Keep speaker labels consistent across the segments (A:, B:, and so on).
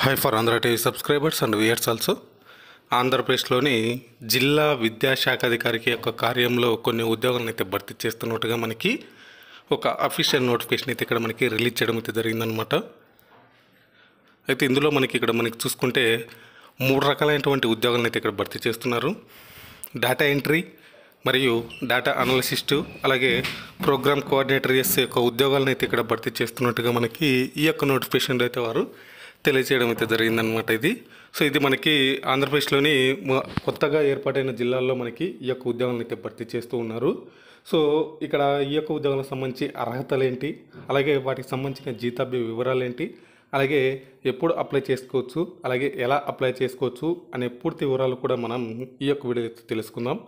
A: hi for Andhra TV subscribers and viewers also ఆంధ్రప్రదేశ్లోని జిల్లా విద్యాశాఖ అధికారికి యొక్క కార్యంలో కొన్ని ఉద్యోగాలను అయితే భర్తీ చేస్తున్నట్టుగా మనకి ఒక అఫీషియల్ నోటిఫికేషన్ అయితే ఇక్కడ మనకి రిలీజ్ చేయడం అయితే జరిగిందనమాట అయితే ఇందులో మనకి ఇక్కడ మనకి చూసుకుంటే మూడు రకాలైనటువంటి ఉద్యోగాలను అయితే ఇక్కడ భర్తీ చేస్తున్నారు డేటా ఎంట్రీ మరియు డేటా అనలిసిస్టు అలాగే ప్రోగ్రామ్ కోఆర్డినేటర్ చేసే యొక్క ఉద్యోగాలను అయితే ఇక్కడ భర్తీ చేస్తున్నట్టుగా మనకి ఈ యొక్క నోటిఫికేషన్లో అయితే వారు తెలియజేయడం అయితే జరిగిందనమాట ఇది సో ఇది మనకి ఆంధ్రప్రదేశ్లోని మ- కొత్తగా ఏర్పాటైన జిల్లాల్లో మనకి ఈ యొక్క ఉద్యోగాలను అయితే భర్తీ చేస్తూ ఉన్నారు సో ఇక్కడ ఈ యొక్క ఉద్యోగాలకు సంబంధించి అర్హతలు ఏంటి అలాగే వాటికి సంబంధించిన జీతాభ్య వివరాలు ఏంటి అలాగే ఎప్పుడు అప్లై చేసుకోవచ్చు అలాగే ఎలా అప్లై చేసుకోవచ్చు అనే పూర్తి వివరాలు కూడా మనం ఈ యొక్క వీడియో తెలుసుకుందాం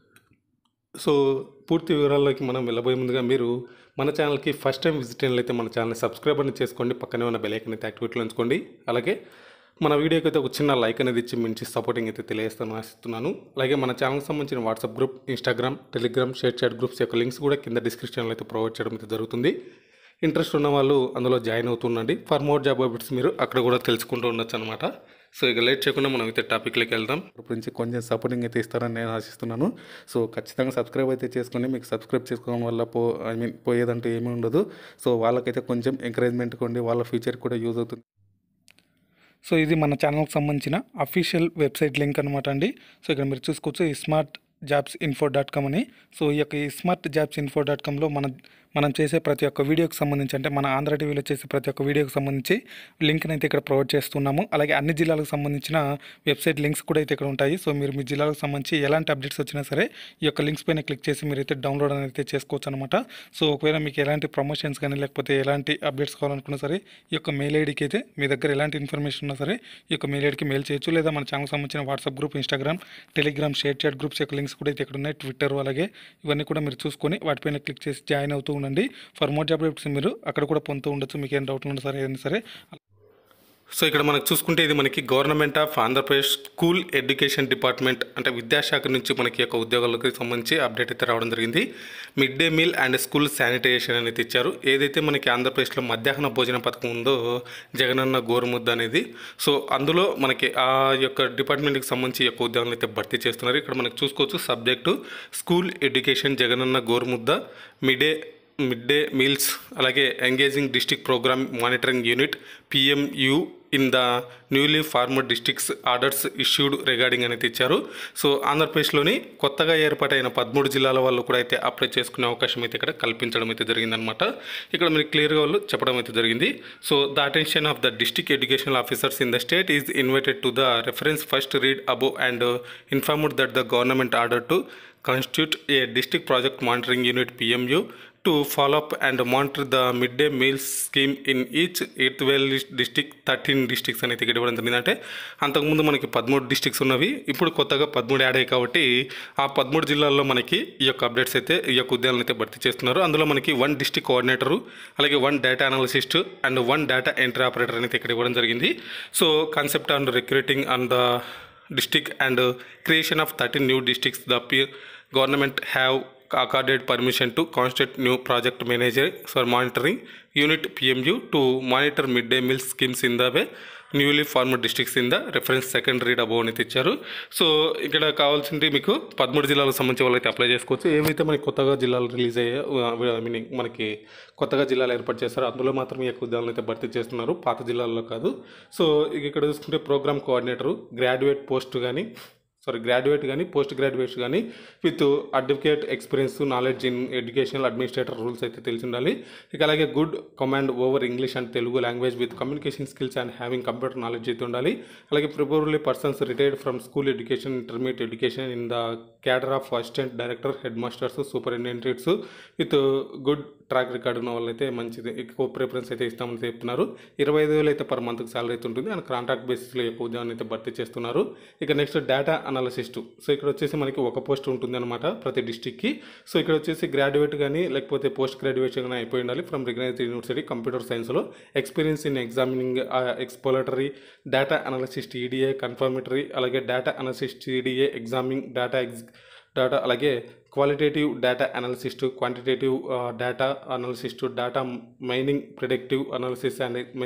A: సో పూర్తి వివరాల్లోకి మనం వెళ్ళబోయే ముందుగా మీరు మన ఛానల్కి ఫస్ట్ టైం విజిట్ అయినట్లయితే మన ఛానల్ని సబ్స్క్రైబ్ అని చేసుకోండి పక్కనే ఉన్న బెల్ ఐకన్ అయితే యాక్టివేట్లో ఉంచుకోండి అలాగే మన వీడియోకి అయితే ఒక చిన్న లైక్ అనేది ఇచ్చి మంచి సపోర్టింగ్ అయితే తెలియజేస్తాను ఆశిస్తున్నాను అలాగే మన ఛానల్కి సంబంధించిన WhatsApp group Instagram Telegram ShareChat groups యొక్క లింక్స్ కూడా కింద డిస్క్రిప్షన్లో అయితే ప్రొవైడ్ చేయడం అయితే జరుగుతుంది ఇంట్రెస్ట్ ఉన్న వాళ్ళు అందులో జాయిన్ అవుతుండండి ఫర్ మోర్ జాబ్ అప్డేట్స్ మీరు అక్కడ కూడా తెలుసుకుంటూ ఉండొచ్చు అనమాట సో ఇక లేట్ చేయకుండా మనం అయితే టాపిక్లోకి వెళ్దాం ఇప్పటి నుంచి కొంచెం సపోర్టింగ్ అయితే ఇస్తారని నేను ఆశిస్తున్నాను సో ఖచ్చితంగా సబ్స్క్రైబ్ అయితే చేసుకోండి మీకు సబ్స్క్రైబ్ చేసుకోవడం వల్ల పో ఐ మీన్ పోయేదంటూ ఏమీ ఉండదు సో వాళ్ళకైతే కొంచెం ఎంకరేజ్మెంట్ కొండి వాళ్ళ ఫ్యూచర్ కూడా యూజ్ అవుతుంది
B: సో ఇది మన ఛానల్కి సంబంధించిన అఫీషియల్ వెబ్సైట్ లింక్ అనమాట అండి సో ఇక్కడ మీరు చూసుకోవచ్చు ఈ smart jobs info dot com అని సో ఈ యొక్క ఈ స్మార్ట్ జాబ్స్ ఇన్ఫో డాట్ కామ్లో మన మనం చేసే ప్రతి ఒక్క వీడియోకి సంబంధించి అంటే మన ఆంధ్ర టీవీలో చేసే ప్రతి ఒక్క వీడియోకి సంబంధించి లింక్ని అయితే ఇక్కడ ప్రొవైడ్ చేస్తున్నాము అలాగే అన్ని జిల్లాలకు సంబంధించిన వెబ్సైట్ లింక్స్ కూడా అయితే ఇక్కడ ఉంటాయి సో మీరు మీ జిల్లాలకు సంబంధించి ఎలాంటి అప్డేట్స్ వచ్చినా సరే ఈ యొక్క లింక్స్ పైన క్లిక్ చేసి మీరు అయితే డౌన్లోడ్ అనేది అయితే చేసుకోవచ్చు అనమాట సో ఒకవేళ మీకు ఎలాంటి ప్రమోషన్స్ కానీ లేకపోతే ఎలాంటి అప్డేట్స్ కావాలనుకున్నా సరే ఈ యొక్క మెయిల్ ఐడికి అయితే మీ దగ్గర ఎలాంటి ఇన్ఫర్మేషన్ ఉన్నా సరే ఈ యొక్క మెయిల్ ఐడికి మెయిల్ చేయొచ్చు లేదా మన ఛానల్ సంబంధించిన WhatsApp group Instagram Telegram ShareChat groups యొక్క లింక్స్ కూడా అయితే ఇక్కడ ఉన్నాయి ట్విట్టర్ అలాగే ఇవన్నీ కూడా మీరు చూసుకొని వాటిపైన క్లిక్ చేసి జాయిన్ అవుతూ ఉండండి ఫర్ మోర్ జాబ్ అప్డేట్స్ మీరు అక్కడ కూడా పొందుతూ ఉండొచ్చు మీకు ఏం డౌట్లు ఉన్నా సరే ఏదైనా సరే
A: సో ఇక్కడ మనకు చూసుకుంటే ఇది మనకి government of Andhra Pradesh school education department అంటే విద్యాశాఖ నుంచి మనకి యొక్క ఉద్యోగాలకు సంబంధించి అప్డేట్ అయితే రావడం జరిగింది mid day meal and school sanitization అనేది ఇచ్చారు ఏదైతే మనకి ఆంధ్రప్రదేశ్లో మధ్యాహ్న భోజన పథకం ఉందో జగనన్న గోరుముద్ద అనేది సో అందులో మనకి ఆ యొక్క డిపార్ట్మెంట్కి సంబంధించి ఈ యొక్క ఉద్యోగాలు అయితే భర్తీ చేస్తున్నారు ఇక్కడ మనకు చూసుకోవచ్చు subject school education Jagananna Gorumudda mid day mid day meals అలాగే engaging district programme monitoring unit PMU in the newly former districts orders issued regarding అనేది ఇచ్చారు సో ఆంధ్రప్రదేశ్లోని కొత్తగా ఏర్పాటైన పదమూడు జిల్లాల వాళ్ళు కూడా అయితే అప్లై చేసుకునే అవకాశం అయితే ఇక్కడ కల్పించడం అయితే జరిగిందనమాట ఇక్కడ మీరు క్లియర్గా వాళ్ళు చెప్పడం అయితే జరిగింది so the attention of the district educational officers in the state is invited to the reference first read above and informed that the government order to constitute a district project monitoring unit PMU to follow up and monitor the midday meal scheme in each eighth well district thirteen districts అనేది ఇక్కడ ఇవ్వడం జరిగింది అంటే అంతకుముందు మనకి పదమూడు districts ఉన్నవి ఇప్పుడు కొత్తగా పదమూడు యాడ్ అయ్యాయి కాబట్టి ఆ పదమూడు జిల్లాల్లో మనకి ఈ యొక్క అప్డేట్స్ అయితే ఈ యొక్క ఉద్యోగాలను అయితే భర్తీ చేస్తున్నారు అందులో మనకి వన్ డిస్టిక్ కోఆర్డినేటరు అలాగే one data analyst and one data entry operator అనేది ఇక్కడ ఇవ్వడం జరిగింది so concept on recruiting on the district and uh, creation of 13 new districts the P- government have accorded permission to constitute new project manager for monitoring unit pmu to monitor midday meal schemes in the way newly former districts in the reference second read above అనేది ఇచ్చారు so ఇక్కడ కావాల్సింది మీకు పదమూడు జిల్లాలకు సంబంధించి వాళ్ళైతే apply చేసుకోవచ్చు ఏవైతే మనకి కొత్తగా జిల్లాలు రిలీజ్ అయ్యాయో ఐ మీన్ మనకి కొత్తగా జిల్లాలు ఏర్పాటు చేస్తారో అందులో మాత్రం ఈ యొక్క ఉద్యోగాలను అయితే భర్తీ చేస్తున్నారు పాత జిల్లాల్లో కాదు సో ఇక ఇక్కడ చూసుకుంటే ప్రోగ్రామ్ కోఆర్డినేటరు గ్రాడ్యుయేట్ పోస్ట్ కానీ సారీ గ్రాడ్యుయేట్ కానీ పోస్ట్ గ్రాడ్యుయేట్ కానీ with advocate experience knowledge in educational administrator rules అయితే తెలిసి ఉండాలి ఇక అలాగే good command over English and Telugu language with communication skills and having computer knowledge అయితే ఉండాలి అలాగే preferably persons retired from school education intermediate education in the cadre of assistant director head masters superintendents with good track record ఉన్న వాళ్ళైతే మంచిది ఎక్కువ preference అయితే ఇస్తామని చెప్తున్నారు ఇరవై ఐదు వేలు అయితే పర్ మంత్కి సాలరీ అయితే ఉంటుంది అండ్ కాంట్రాక్ట్ బేసిస్లో ఎక్కువ ఉద్యోగాన్ని అయితే భర్తీ చేస్తున్నారు ఇక నెక్స్ట్ డేటా అనాలిసిస్ట్ సో ఇక్కడ వచ్చేసి మనకి ఒక పోస్ట్ ఉంటుంది అనమాట ప్రతి డిస్టిక్కి సో ఇక్కడ వచ్చేసి గ్రాడ్యుయేట్ కానీ లేకపోతే పోస్ట్ గ్రాడ్యుయేషన్ కానీ అయిపోయి ఉండాలి ఫ్రమ్ రికగ్నైజ్డ్ యూనివర్సిటీ కంప్యూటర్ సైన్స్లో experience in examining exploratory data analyst EDA confirmatory అలాగే data analyst EDA examining data ఎగ్జ్ డేటా అలాగే qualitative data analyst quantitative data analyst data mining predictive analysis and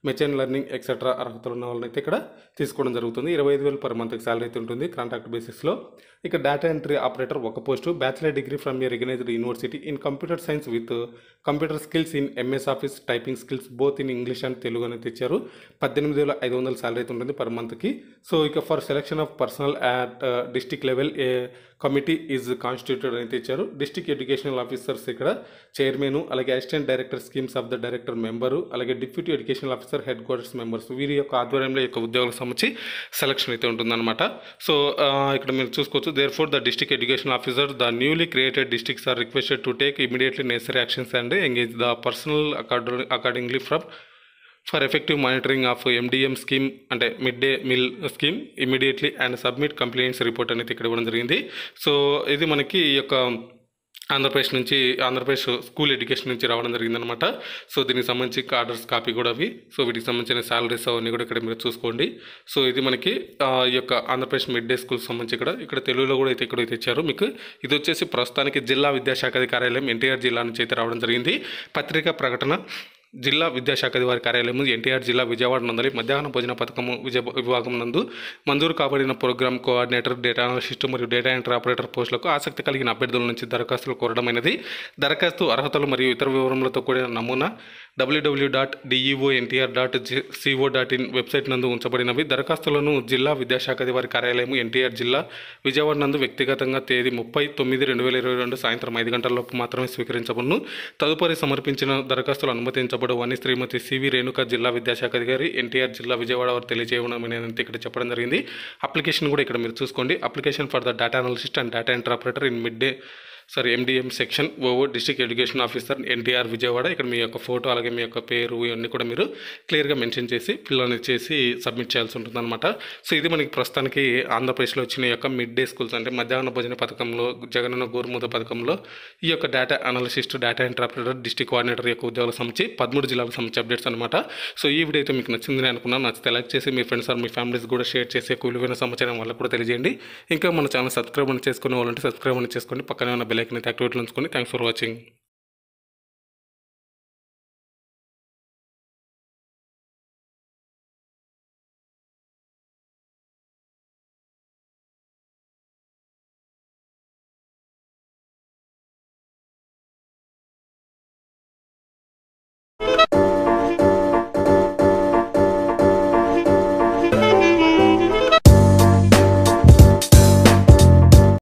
A: machine learning etcetera అర్హతలు ఉన్న వాళ్ళని అయితే ఇక్కడ తీసుకోవడం జరుగుతుంది ఇరవై ఐదు వేలు పర్ మంత్కి శాలరీ అయితే ఉంటుంది కాంట్రాక్ట్ బేసిస్లో ఇక డేటా ఎంట్రీ ఆపరేటర్ ఒక post bachelor degree from a recognised university in computer science with computer skills in MS office typing skills both in English and Telugu అనేది తెచ్చారు పద్దెనిమిది వేల ఐదు వందల శాలరీ అయితే ఉంటుంది పర్ మంత్కి సో ఇక for selection of personnel at district level a committee is constituted అని తెచ్చారు డిస్టిక్ ఎడ్యుకేషనల్ ఆఫీసర్స్ ఇక్కడ చైర్మన్ అలాగే assistant director schemes of the director member అలాగే deputy educational officer head quarters members వీరి యొక్క ఆధ్వర్యంలో ఈ యొక్క ఉద్యోగులకు సంబంధించి సెలక్షన్ అయితే ఉంటుందన్నమాట సో ఆ, ఇక్కడ మీరు చూసుకోవచ్చు therefore the district education officer the newly created districts are requested to take immediately necessary actions and engage the personnel accordingly from for effective monitoring of MDM scheme అంటే mid day meal scheme immediately and submit complaints report అనేది ఇక్కడ ఇవ్వడం జరిగింది so ఇది మనకి ఈ యొక్క ఆంధ్రప్రదేశ్ నుంచి ఆంధ్రప్రదేశ్ స్కూల్ ఎడ్యుకేషన్ నుంచి రావడం జరిగిందనమాట సో దీనికి సంబంధించి ఆర్డర్స్ కాపీ కూడా అవి సో వీటికి సంబంధించిన శాలరీస్ అవన్నీ కూడా ఇక్కడ మీరు చూసుకోండి సో ఇది మనకి ఆ, ఈ యొక్క ఆంధ్రప్రదేశ్ మిడ్ డే స్కూల్ సంబంధించి ఇక్కడ ఇక్కడ తెలుగులో కూడా అయితే ఇక్కడ అయితే ఇచ్చారు మీకు ఇది వచ్చేసి ప్రస్తుతానికి జిల్లా విద్యాశాఖ కార్యాలయం ఎన్టీఆర్ జిల్లా నుంచి అయితే రావడం జరిగింది పత్రికా ప్రకటన జిల్లా విద్యాశాఖ అధికారి కార్యాలయం ఎన్టీఆర్ జిల్లా విజయవాడ నందలి మధ్యాహ్న భోజన పథకము విజయ విభాగం నందు మంజూరు కాబడిన ప్రోగ్రామ్ కోఆర్డినేటర్ డేటా అనలిస్ట్ మరియు డేటా ఎంట్రీ ఆపరేటర్ పోస్టులకు ఆసక్తి కలిగిన అభ్యర్థుల నుంచి దరఖాస్తులు కోరడమైనది దరఖాస్తు అర్హతలు మరియు ఇతర వివరములతో కూడిన నమూనా డబ్ల్యూడబ్ల్యూ dot DEO NTR dot co dot in website నందు ఉంచబడినవి దరఖాస్తులను జిల్లా విద్యాశాఖ అధికారి కార్యాలయం ఎన్టీఆర్ జిల్లా విజయవాడ నందు వ్యక్తిగతంగా తేదీ ముప్పై తొమ్మిది రెండు వేల ఇరవై రెండు సాయంత్రం ఐదు గంటలలోపు మాత్రమే స్వీకరించబడును తదుపరి సమర్పించిన దరఖాస్తులు అనుమతించబడవు అని శ్రీమతి సివి రేణుక జిల్లా విద్యాశాఖ అధికారి ఎన్టీఆర్ జిల్లా విజయవాడ వారు తెలియజేయడం అనేది ఇక్కడ చెప్పడం జరిగింది అప్లికేషన్ కూడా ఇక్కడ మీరు చూసుకోండి application for the data analyst and data entry operator in mid day sorry MDM section ఓవో district education officer NTR Vijayawada ఇక్కడ మీ యొక్క ఫోటో అలాగే మీ యొక్క పేరు ఇవన్నీ కూడా మీరు క్లియర్గా మెన్షన్ చేసి పిల్లల్ని చేసి సబ్మిట్ చేయాల్సి ఉంటుందన్నమాట సో ఇది మనకి ప్రస్తుతానికి ఆంధ్రప్రదేశ్లో వచ్చిన ఈ యొక్క మిడ్ డే స్కూల్స్ అంటే మధ్యాహ్న భోజన పథకంలో జగనన్న గోరుముద్ద పథకంలో ఈ యొక్క data analyst data interpreter district coordinator యొక్క ఉద్యోగాలకు సంబంధించి పదమూడు జిల్లాలకు సంబంధించి అప్డేట్స్ అనమాట సో ఈ వీడియో అయితే మీకు నచ్చిందని అనుకున్నాను నచ్చితే లైక్ చేసి మీ ఫ్రెండ్స్ ఆర్ మీ ఫ్యామిలీస్ కూడా షేర్ చేసి ఎక్కువ విలువైన సమాచారం వాళ్ళకు కూడా తెలియజేయండి ఇంకా మన ఛానల్ సబ్స్క్రైబ్ అని చేసుకునే వాళ్ళంటే సబ్స్క్రైబ్ అని చేసుకోండి పక్కనే ఉన్న బెల్ ఐకన్ అయితే యాక్టివేట్లో ఉంచుకోండి థ్యాంక్స్ ఫర్ వాచింగ్